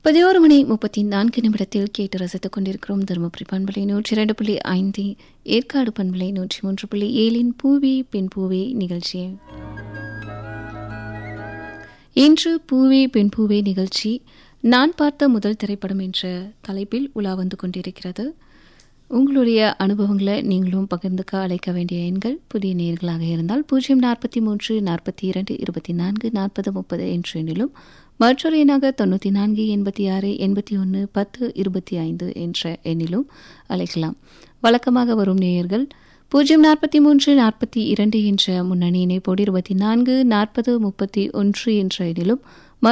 பதினோரு மணி முப்பத்தி நான்கு நிமிடத்தில் கேட்டு ரசித்துக் கொண்டிருக்கிறோம் தருமபுரி பண்பலை நூற்றி இரண்டு புள்ளி ஐந்து ஏற்காடு பண்பலை நூற்றி மூன்று புள்ளி ஏழின் பூவி பெண் பூவே நிகழ்ச்சி இன்று பூவே பெண் பூவே நிகழ்ச்சி நான் பார்த்த முதல் திரைப்படம் என்ற தலைப்பில் உலா வந்து கொண்டிருக்கிறது உங்களுடைய அனுபவங்களை நீங்களும் பகிர்ந்துக்க அழைக்க வேண்டிய எண்கள் புதிய நேர்களாக இருந்தால் பூஜ்ஜியம் நாற்பத்தி மூன்று நாற்பத்தி இரண்டு இருபத்தி நான்கு நாற்பது முப்பது என்ற எண்ணிலும் மற்றொரு எண்ணாக தொண்ணூற்றி நான்கு எண்பத்தி ஆறு எண்பத்தி ஒன்று பத்து இருபத்தி ஐந்து என்ற எண்ணிலும் அழைக்கலாம் வழக்கமாக வரும் நேயர்கள் பூஜ்ஜியம் நாற்பத்தி மூன்று நாற்பத்தி இரண்டு என்ற முன்னணி இணைப்போடு இருபத்தி நான்கு நாற்பது முப்பத்தி ஒன்று என்ற எண்ணிலும்